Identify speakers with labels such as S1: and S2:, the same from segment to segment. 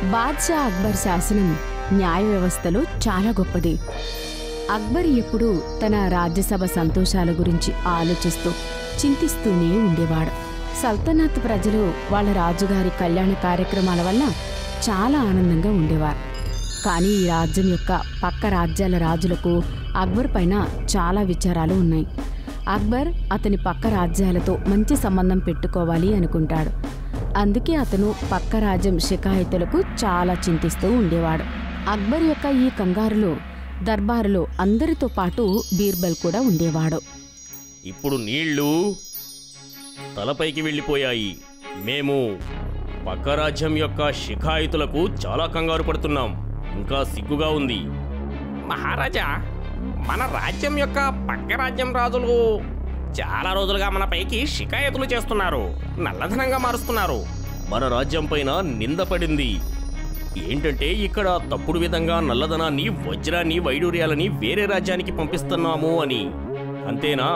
S1: బాద్షా అక్బర్ శాసనం న్యాయ వ్యవస్థలో చాలా గొప్పది అక్బర్ ఎప్పుడూ తన రాజ్యసభ సంతోషాల గురించి ఆలోచిస్తూ చింతిస్తూనే ఉండేవాడు సల్తనత్ ప్రజలు వాళ్ళ రాజుగారి కళ్యాణ కార్యక్రమాల వల్ల చాలా ఆనందంగా ఉండేవారు కానీ ఈ రాజ్యం యొక్క పక్క రాజ్యాల రాజులకు అక్బర్ పైన చాలా విచారాలు ఉన్నాయి అక్బర్ అతని పక్క రాజ్యాలతో మంచి సంబంధం పెట్టుకోవాలి అనుకుంటాడు అందుకే అతను పక్క రాజ్యం షికాయతులకు చాలా చింతిస్తూ ఉండేవాడు అక్బర్ యొక్క ఈ కంగారులో దర్బారులో అందరితో పాటు బీర్బల్ కూడా ఉండేవాడు
S2: ఇప్పుడు నీళ్లు తలపైకి వెళ్ళిపోయాయి మేము పక్క రాజ్యం యొక్క షికాయితులకు చాలా కంగారు పడుతున్నాం ఇంకా సిగ్గుగా ఉంది
S3: మహారాజా మన రాజ్యం యొక్క పక్క రాజ్యం రాజులు చాలా రోజులుగా మన పైకి షికాయతులు చేస్తున్నారు నల్లధనంగా మారుస్తున్నారు
S2: మన రాజ్యం పైన నింద పడింది ఏంటంటే ఇక్కడ తప్పుడు విధంగా నల్లధనాన్ని వజ్రాన్ని వైడూర్యాలని వేరే రాజ్యానికి పంపిస్తున్నాము అని అంతేనా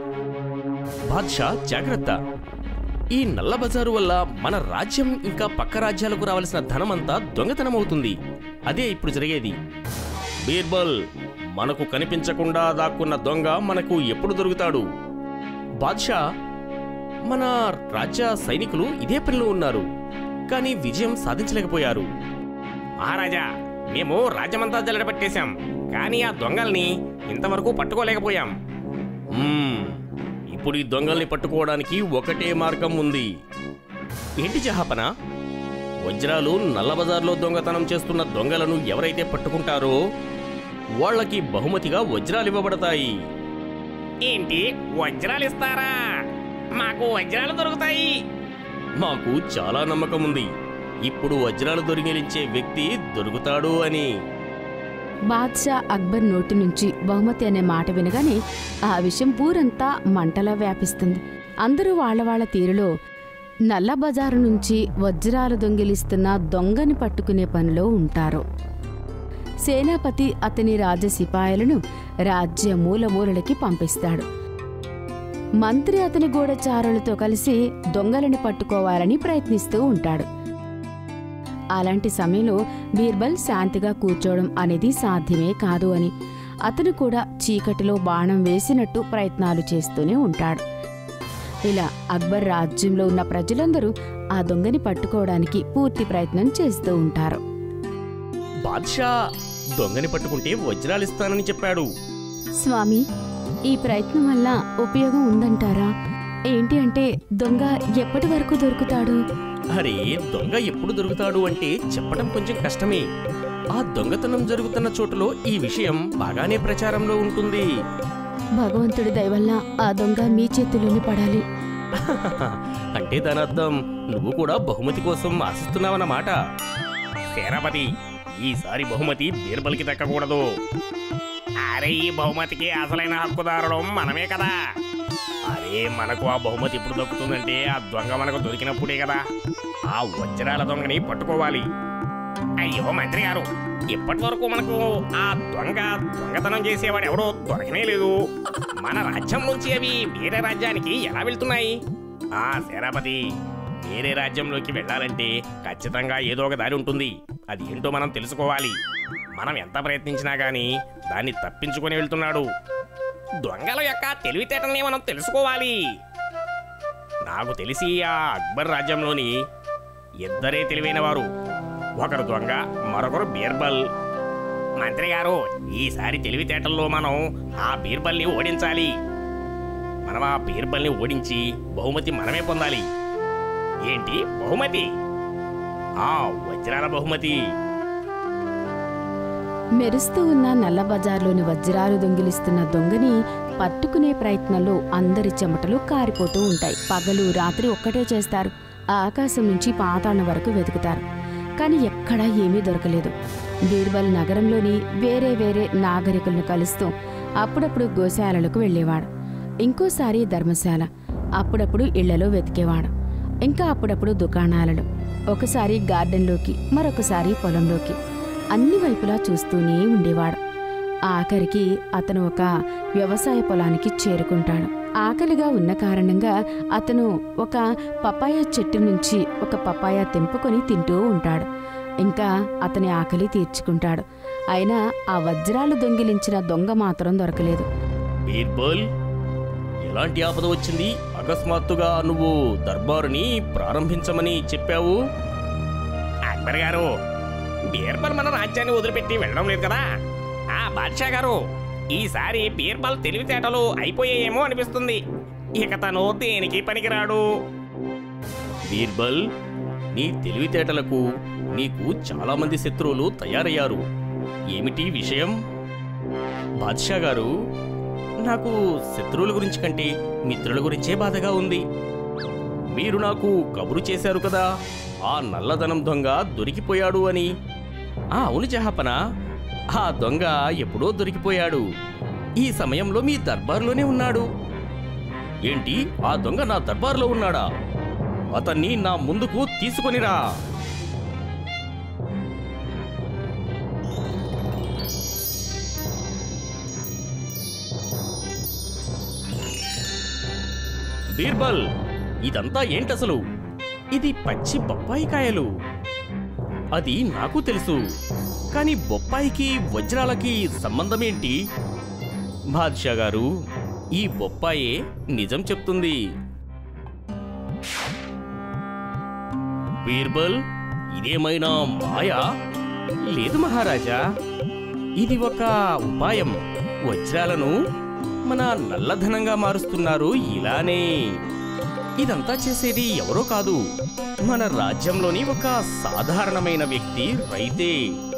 S2: బాద్షా జాగ్రత్త ఈ నల్ల బజారు వల్ల మన రాజ్యం ఇంకా పక్క రాజ్యాలకు రావాల్సిన ధనమంతా దొంగతనం అవుతుంది అదే ఇప్పుడు జరిగేది బీర్బల్ మనకు కనిపించకుండా దాక్కున్న దొంగ మనకు ఎప్పుడు దొరుకుతాడు బాద్షా మన రాజ్య సైనికులు ఇదే పనిలో ఉన్నారు కానీ విజయం సాధించలేకపోయారు
S3: మహారాజా మేము రాజ్యమంతా జల్లడబట్టేశాం కానీ ఆ దొంగల్ని ఇంతవరకు పట్టుకోలేకపోయాం
S2: మ్మ్. ఇప్పుడు ఈ దొంగల్ని పట్టుకోవడానికి ఒకటే మార్గం ఉంది ఏంటి జహాపన వజ్రాలు నల్లబజార్లో దొంగతనం చేస్తున్న దొంగలను ఎవరైతే పట్టుకుంటారో వాళ్ళకి బహుమతిగా వజ్రాలు ఇవ్వబడతాయి
S3: ఏంటి వజ్రాలు ఇస్తారా మాకు వజ్రాలు దొరుకుతాయి
S2: మాకు చాలా నమ్మకం ఉంది ఇప్పుడు వజ్రాలు దొరికిలించే వ్యక్తి దొరుకుతాడు అని
S1: బాద్షా అక్బర్ నోటి నుంచి బహుమతి అనే మాట వినగానే ఆ విషయం ఊరంతా మంటలా వ్యాపిస్తుంది అందరూ వాళ్ళ వాళ్ళ తీరులో నల్ల బజారు నుంచి వజ్రాలు దొంగిలిస్తున్న దొంగని పట్టుకునే పనిలో ఉంటారు సేనాపతి అతని రాజ సిపాయిలను రాజ్య మూలమూలలకి పంపిస్తాడు మంత్రి అతని గూఢచారులతో కలిసి దొంగలని పట్టుకోవాలని ప్రయత్నిస్తూ ఉంటాడు అలాంటి సమయంలో బీర్బల్ శాంతిగా కూర్చోవడం అనేది సాధ్యమే కాదు అని అతను కూడా చీకటిలో బాణం వేసినట్టు ప్రయత్నాలు చేస్తూనే ఉంటాడు ఇలా అక్బర్ రాజ్యంలో ఉన్న ప్రజలందరూ ఆ దొంగని పట్టుకోవడానికి పూర్తి ప్రయత్నం చేస్తూ ఉంటారు
S2: బాద్షా దొంగని పట్టుకుంటే వజ్రాలు ఇస్తానని చెప్పాడు
S1: స్వామి ఈ ప్రయత్నం వల్ల ఉపయోగం ఉందంటారా ఏంటి అంటే దొంగ ఎప్పటి వరకు దొరుకుతాడు
S2: అరే దొంగ ఎప్పుడు దొరుకుతాడు అంటే చెప్పడం కొంచెం కష్టమే ఆ దొంగతనం జరుగుతున్న చోటులో ఈ విషయం బాగానే ప్రచారంలో ఉంటుంది
S1: భగవంతుడి దయవల్ల ఆ దొంగ మీ చేతిలోనే పడాలి
S2: అంటే దాని అర్థం నువ్వు కూడా బహుమతి కోసం ఆశిస్తున్నావన్నమాట
S3: సేనాపతి ఈసారి బహుమతి బీర్బల్కి దక్కకూడదు అరే ఈ బహుమతికి అసలైన హక్కుదారుడు మనమే కదా అరే మనకు ఆ బహుమతి ఇప్పుడు దక్కుతుందంటే ఆ దొంగ మనకు దొరికినప్పుడే కదా ఆ వజ్రాల దొంగని పట్టుకోవాలి అయ్యో మంత్రి గారు ఇప్పటి వరకు మనకు ఆ దొంగ దొంగతనం చేసేవాడు ఎవడో దొరకనే లేదు మన రాజ్యం నుంచి అవి వేరే రాజ్యానికి ఎలా వెళ్తున్నాయి ఆ సేనాపతి వేరే రాజ్యంలోకి వెళ్ళాలంటే ఖచ్చితంగా ఏదో ఒక దారి ఉంటుంది అది ఏంటో మనం తెలుసుకోవాలి మనం ఎంత ప్రయత్నించినా గానీ దాన్ని తప్పించుకొని వెళ్తున్నాడు దొంగల యొక్క తెలివితేటల్ని మనం తెలుసుకోవాలి నాకు తెలిసి ఆ అక్బర్ రాజ్యంలోని ఇద్దరే తెలివైన వారు ఒకరు దొంగ మరొకరు బీర్బల్ మంత్రి గారు ఈసారి తెలివితేటల్లో మనం ఆ బీర్బల్ని ఓడించాలి మనం ఆ బీర్బల్ని ఓడించి బహుమతి మనమే పొందాలి ఏంటి బహుమతి ఆ వజ్రాల బహుమతి
S1: మెరుస్తూ ఉన్న నల్ల బజార్లోని వజ్రాలు దొంగిలిస్తున్న దొంగని పట్టుకునే ప్రయత్నంలో అందరి చెమటలు కారిపోతూ ఉంటాయి పగలు రాత్రి ఒక్కటే చేస్తారు ఆకాశం నుంచి పాతాళం వరకు వెతుకుతారు కానీ ఎక్కడా ఏమీ దొరకలేదు బీర్బల్ నగరంలోని వేరే వేరే నాగరికులను కలుస్తూ అప్పుడప్పుడు గోశాలలకు వెళ్ళేవాడు ఇంకోసారి ధర్మశాల అప్పుడప్పుడు ఇళ్లలో వెతికేవాడు ఇంకా అప్పుడప్పుడు దుకాణాలలో ఒకసారి గార్డెన్లోకి మరొకసారి పొలంలోకి అన్ని వైపులా చూస్తూనే ఉండేవాడు ఆఖరికి అతను ఒక వ్యవసాయ పొలానికి చేరుకుంటాడు ఆకలిగా ఉన్న కారణంగా అతను ఒక పపాయ చెట్టు నుంచి ఒక పపాయ తెంపుకొని తింటూ ఉంటాడు ఇంకా అతని ఆకలి తీర్చుకుంటాడు అయినా ఆ వజ్రాలు దొంగిలించిన దొంగ మాత్రం దొరకలేదు
S2: బీర్బల్ ఎలాంటి ఆపద వచ్చింది అకస్మాత్తుగా నువ్వు దర్బారుని ప్రారంభించమని చెప్పావు
S3: అక్బర్ గారు బీర్బల్ మన రాజ్యాన్ని వదిలిపెట్టి వెళ్ళడం లేదు కదా ఆ బాద్షా గారు ఈసారి బీర్బల్ తెలివితేటలు అయిపోయాయేమో అనిపిస్తుంది ఇక తను దేనికి పనికిరాడు
S2: బీర్బల్ నీ తెలివితేటలకు నీకు చాలా మంది శత్రువులు తయారయ్యారు ఏమిటి విషయం బాద్షా గారు నాకు శత్రువుల గురించి కంటే మిత్రుల గురించే బాధగా ఉంది మీరు నాకు కబురు చేశారు కదా ఆ నల్లధనం దొంగ దొరికిపోయాడు అని ఆ అవును జహాపన ఆ దొంగ ఎప్పుడో దొరికిపోయాడు ఈ సమయంలో మీ దర్బార్లోనే ఉన్నాడు ఏంటి ఆ దొంగ నా దర్బార్లో ఉన్నాడా అతన్ని నా ముందుకు తీసుకొనిరా బీర్బల్ ఇదంతా ఏంటసలు ఇది పచ్చి బొప్పాయి కాయలు అది నాకు తెలుసు కానీ బొప్పాయికి వజ్రాలకి సంబంధమేంటి బాద్షా గారు ఈ బొప్పాయే నిజం చెప్తుంది బీర్బల్ ఇదేమైనా మాయా లేదు మహారాజా ఇది ఒక ఉపాయం వజ్రాలను మన నల్లధనంగా మారుస్తున్నారు ఇలానే ఇదంతా చేసేది ఎవరో కాదు మన రాజ్యంలోని ఒక సాధారణమైన వ్యక్తి రైతే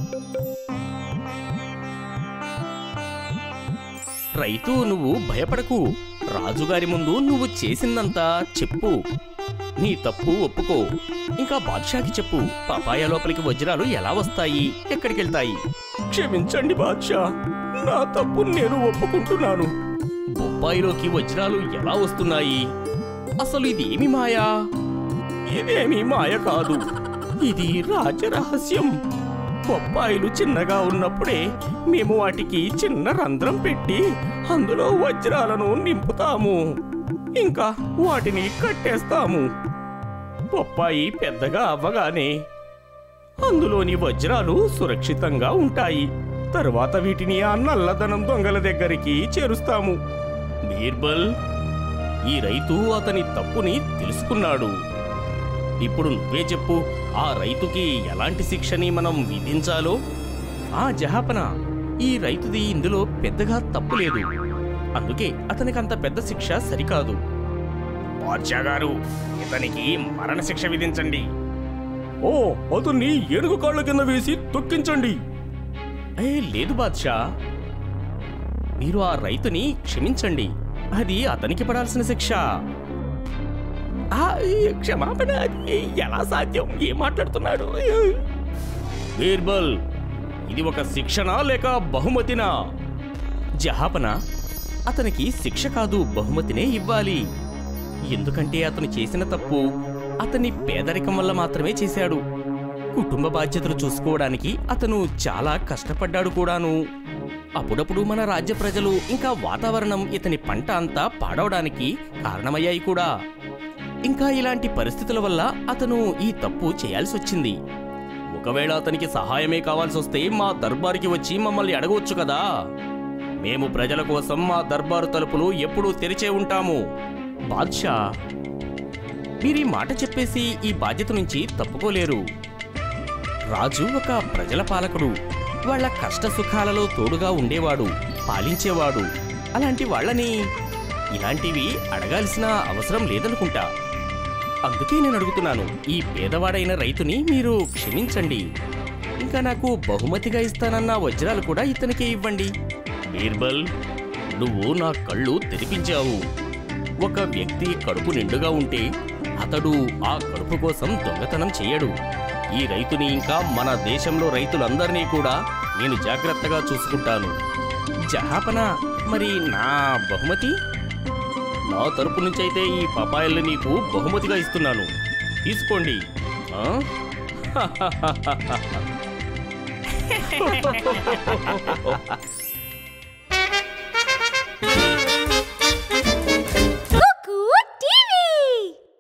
S2: రైతు నువ్వు భయపడకు రాజుగారి ముందు నువ్వు చేసిందంతా చెప్పు నీ తప్పు ఒప్పుకో ఇంకా బాద్షాకి చెప్పు పపాయ లోపలికి వజ్రాలు ఎలా వస్తాయి ఎక్కడికి వెళ్తాయి క్షమించండి బాద్షా నా తప్పు నేను ఒప్పుకుంటున్నాను బొప్పాయిలోకి వజ్రాలు ఎలా వస్తున్నాయి అసలు ఇది ఏమి మాయా ఇదేమీ మాయ కాదు ఇది రాజరహస్యం బొప్పాయిలు చిన్నగా ఉన్నప్పుడే మేము వాటికి చిన్న రంధ్రం పెట్టి అందులో వజ్రాలను నింపుతాము ఇంకా వాటిని కట్టేస్తాము బొప్పాయి పెద్దగా అవ్వగానే అందులోని వజ్రాలు సురక్షితంగా ఉంటాయి తరువాత వీటిని ఆ నల్లధనం దొంగల దగ్గరికి చేరుస్తాము బీర్బల్ ఈ రైతు అతని తప్పుని తెలుసుకున్నాడు ఇప్పుడు నువ్వే చెప్పు ఆ రైతుకి ఎలాంటి శిక్షని మనం విధించాలో ఆ జహాపన ఈ రైతుది ఇందులో పెద్దగా తప్పు లేదు అందుకే అతనికి అంత పెద్ద శిక్ష సరికాదు
S3: బాద్షా గారు ఇతనికి మరణశిక్ష విధించండి
S2: ఓ అతన్ని ఏనుగు కాళ్ళ కింద వేసి తొక్కించండి ఏ లేదు బాద్షా మీరు ఆ రైతుని క్షమించండి అది అతనికి పడాల్సిన శిక్ష ఆ, ఈ క్షమాపణ అది ఎలా సాధ్యం ఏం మాట్లాడుతున్నాడు బీర్బల్ ఇది ఒక శిక్షణ లేక బహుమతినా జహాపన అతనికి శిక్ష కాదు బహుమతినే ఇవ్వాలి ఎందుకంటే అతను చేసిన తప్పు అతని పేదరికం వల్ల మాత్రమే చేశాడు కుటుంబ బాధ్యతలు చూసుకోవడానికి అతను చాలా కష్టపడ్డాడు కూడాను అప్పుడప్పుడు మన రాజ్య ప్రజలు ఇంకా వాతావరణం ఇతని పంట అంతా పాడవడానికి కారణమయ్యాయి కూడా ఇంకా ఇలాంటి పరిస్థితుల వల్ల అతను ఈ తప్పు చేయాల్సి వచ్చింది ఒకవేళ అతనికి సహాయమే కావాల్సి వస్తే మా దర్బారుకి వచ్చి మమ్మల్ని అడగవచ్చు కదా మేము ప్రజల కోసం మా దర్బారు తలుపులు ఎప్పుడూ తెరిచే ఉంటాము బాద్షా మీరు ఈ మాట చెప్పేసి ఈ బాధ్యత నుంచి తప్పుకోలేరు రాజు ఒక ప్రజల పాలకుడు వాళ్ళ కష్ట సుఖాలలో తోడుగా ఉండేవాడు పాలించేవాడు అలాంటి వాళ్ళని ఇలాంటివి అడగాల్సిన అవసరం లేదనుకుంటా అందుకే నేను అడుగుతున్నాను ఈ పేదవాడైన రైతుని మీరు క్షమించండి ఇంకా నాకు బహుమతిగా ఇస్తానన్న వజ్రాలు కూడా ఇతనికే ఇవ్వండి బీర్బల్ నువ్వు నా కళ్ళు తెరిపించావు ఒక వ్యక్తి కడుపు నిండుగా ఉంటే అతడు ఆ కడుపు కోసం దొంగతనం చేయడు ఈ రైతుని ఇంకా మన దేశంలో రైతులందరినీ కూడా నేను జాగ్రత్తగా చూసుకుంటాను జహాపన మరి నా బహుమతి నా తరపు నుంచి అయితే ఈ పపాయల్ని నీకు బహుమతిగా ఇస్తున్నాను తీసుకోండి ఆ?